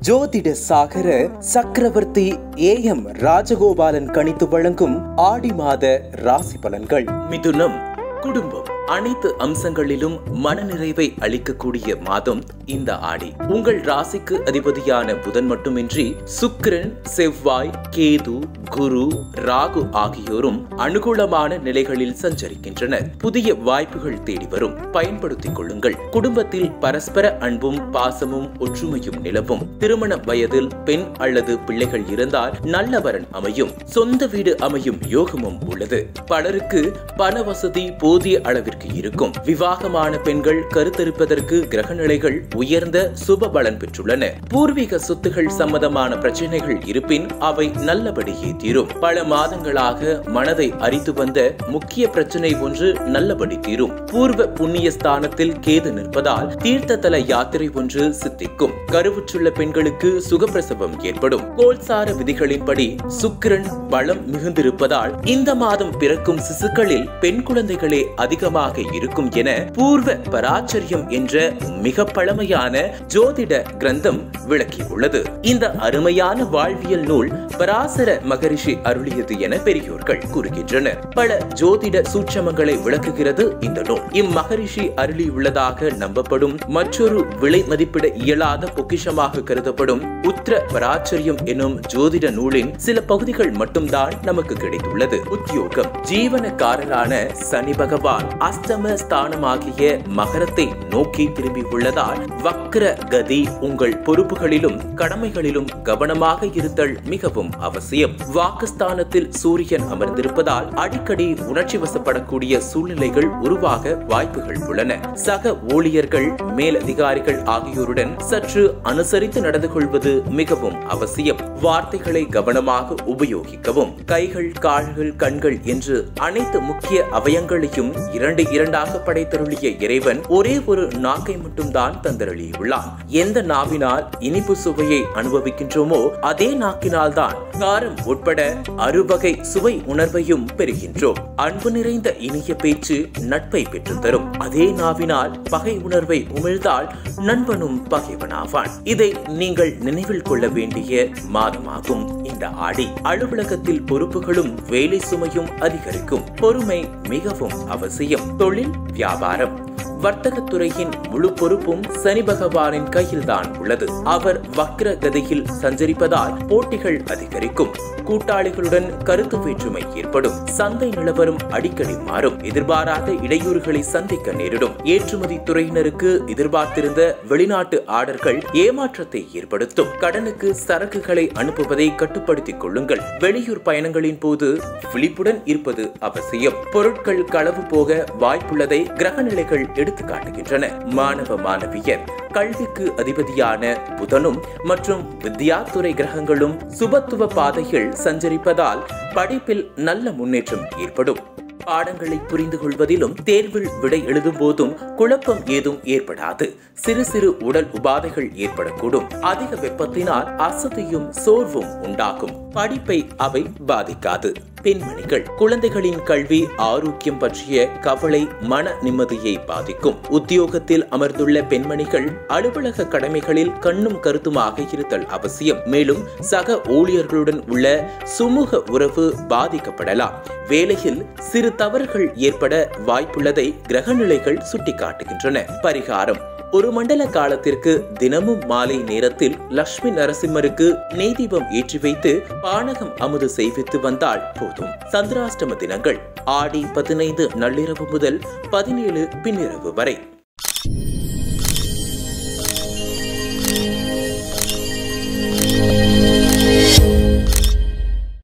ஜோதிட சாகர சக்கரவர்த்தி A M Rajagopalan கணித்து வழங்கும் ஆடி மாத ராசி பலன்கள் மிதுனம் குடும்பம் அனைத்து அம்சங்களிலும் மனநிறைவை அளிக்கக்கூடிய மாதம் இந்த ஆடி உங்கள் ராசிக்கு அதிபதியான புதன் மட்டுமின்றி சுக்கிரன் செவ்வாய் கேது குரு ராகு ஆகியோரும் அனுகூலமான நிலைகளில் சஞ்சரிக்கின்றனர் புதிய வாய்ப்புகள் தேடி வரும் பயன்படுத்திக் கொள்ளுங்கள் குடும்பத்தில் பரஸ்பர அன்பும் பாசமும் ஒற்றுமையும் நிலவும் திருமண வயதில் பெண் அல்லது பிள்ளைகள் இருந்தால் நல்ல வரன் அமையும் சொந்த வீடு அமையும் யோகமும் உள்ளது பலருக்கு பண வசதி போதிய அளவிற்கு இருக்கும் விவாகமான பெண்கள் கருத்தரிப்பதற்கு கிரக நிலைகள் உயர்ந்த சுப பலன் பெற்றுள்ளன பூர்வீக சொத்துகள் சம்பந்தமான பிரச்சனைகள் இருப்பின் அவை நல்லபடியே தீரும் பல மாதங்களாக மனதை அரித்து வந்த முக்கிய பிரச்சனை ஒன்று நல்லபடி தீரும் பூர்வ புண்ணிய ஸ்தானத்தில் கேது நிற்பதால் தீர்த்ததல யாத்திரை ஒன்று சித்திக்கும் கருவுற்றுள்ள பெண்களுக்கு சுகப்பிரசவம் ஏற்படும் கோல்சார விதிகளின்படி சுக்கிரன் பலம் மிகுந்திருப்பதால் இந்த மாதம் பிறக்கும் சிசுக்களில் பெண் குழந்தைகளே அதிகமாக இருக்கும் என பூர்வ பராச்சரியம் என்ற மிக பழமையான ஜோதிட கிரந்தம் விளக்கியுள்ளது இந்த அருமையான வாழ்வியல் நூல் பராசர மகரிஷி அருளியது என பெரியோர்கள் கூறுகின்றனர் பல ஜோதிட சூட்சமங்களை விளக்குகிறது இந்த நூல் இம்மகரிஷி அருளியுள்ளதாக நம்பப்படும் மற்றொரு விலை மதிப்பிட இயலாத பொக்கிஷமாக கருதப்படும் உத்திர பராச்சரியம் எனும் ஜோதிட நூலின் சில பகுதிகள் மட்டும்தான் நமக்கு கிடைத்துள்ளது உத்தியோகம் ஜீவனக்காரரான சனி பகவான் அஸ்தம ஸ்தானமாகிய மகரத்தை நோக்கி திரும்பி உள்ளதால் வக்ர கதி உங்கள் பொறுப்புகளிலும் கடமைகளிலும் கவனமாக இருத்தல் மிகவும் அவசியம் வாக்குஸ்தானத்தில் சூரியன் அமர்ந்திருப்பதால் அடிக்கடி உணர்ச்சி வசப்படக்கூடிய சூழ்நிலைகள் உருவாக வாய்ப்புகள் உள்ளன சக ஊழியர்கள் மேலதிகாரிகள் ஆகியோருடன் சற்று அனுசரித்து நடந்து கொள்வது மிகவும் அவசியம் வார்த்தைகளை கவனமாக உபயோகிக்கவும் கைகள் கால்கள் கண்கள் என்று அனைத்து முக்கிய அவயங்களையும் இரண்டு இரண்டாக படைத்தருளிய இறைவன் ஒரே ஒரு நாக்கை மட்டும்தான் தந்தருளியுள்ளார் எந்த நாவினால் இனிப்பு சுவையை அனுபவிக்கின்றோமோ அதே நாக்கினால் தான் காரம் உட்பட அறுவகை சுவை உணர்வையும் பெறுகின்றோம் அன்பு நிறைந்த இனிய பேச்சு நட்பை பெற்று தரும் அதே நாவினால் பகை உணர்வை உமிழ்ந்தால் நண்பனும் பகைவனாவான் இதை நீங்கள் நினைவில் கொள்ள வேண்டிய மாதமாகும் இந்த ஆடி அலுவலகத்தில் பொறுப்புகளும் வேலை சுமையும் அதிகரிக்கும் பொறுமை மிகவும் அவசியம் தொழில் வியாபாரம் வர்த்தகத்துறையின் முழு பொறுப்பும் சனி பகவானின் கையில்தான் உள்ளது அவர் வக்ர கதியில் சஞ்சரிப்பதால் போட்டிகள் அதிகரிக்கும் கூட்டாளிகளுடன் கருத்து வேற்றுமை ஏற்படும் சந்தை நிலவரம் அடிக்கடி மாறும் எதிர்பாராத இடையூறுகளை சந்திக்க நேரிடும் ஏற்றுமதி துறையினருக்கு எதிர்பார்த்திருந்த வெளிநாட்டு ஆர்டர்கள் ஏமாற்றத்தை ஏற்படுத்தும் கடனுக்கு சரக்குகளை அனுப்புவதை கட்டுப்படுத்திக் கொள்ளுங்கள் வெளியூர் பயணங்களின் போது விழிப்புடன் இருப்பது அவசியம் பொருட்கள் களவு போக வாய்ப்புள்ளதை கிரகநிலைகள் எடுத்து காட்டுகின்றன மாணவ மாணவியர் கல்விக்கு அதிபதியான புதனும் மற்றும் வித்யாத்துறை கிரகங்களும் சுபத்துவ பாதையில் சஞ்சரிப்பதால் படிப்பில் நல்ல முன்னேற்றம் ஏற்படும் பாடங்களை புரிந்து கொள்வதிலும் தேர்வில் விடை எழுதும் போதும் குழப்பம் ஏதும் ஏற்படாது சிறு சிறு உடல் உபாதைகள் ஏற்படக்கூடும் அதிக வெப்பத்தினால் அசதியும் சோர்வும் உண்டாகும் படிப்பை அவை பாதிக்காது பெண்மணிகள் குழந்தைகளின் கல்வி ஆரோக்கியம் பற்றிய கவலை மன நிம்மதியை பாதிக்கும் உத்தியோகத்தில் அமர்ந்துள்ள பெண்மணிகள் அலுவலக கடமைகளில் கண்ணும் கருத்துமாக இருத்தல் அவசியம் மேலும் சக ஊழியர்களுடன் உள்ள சுமூக உறவு பாதிக்கப்படலாம் வேலையில் சிறு தவறுகள் ஏற்பட வாய்ப்புள்ளதை கிரகநிலைகள் சுட்டிக்காட்டுகின்றன பரிகாரம் ஒரு மண்டல காலத்திற்கு தினமும் மாலை நேரத்தில் லட்சுமி நரசிம்மருக்கு நெய்தீபம் ஏற்றி வைத்து பானகம் அமுது செய்வித்து வந்தால் போதும் சந்திராஷ்டம தினங்கள் ஆடி பதினைந்து நள்ளிரவு முதல் பதினேழு பின்னிரவு வரை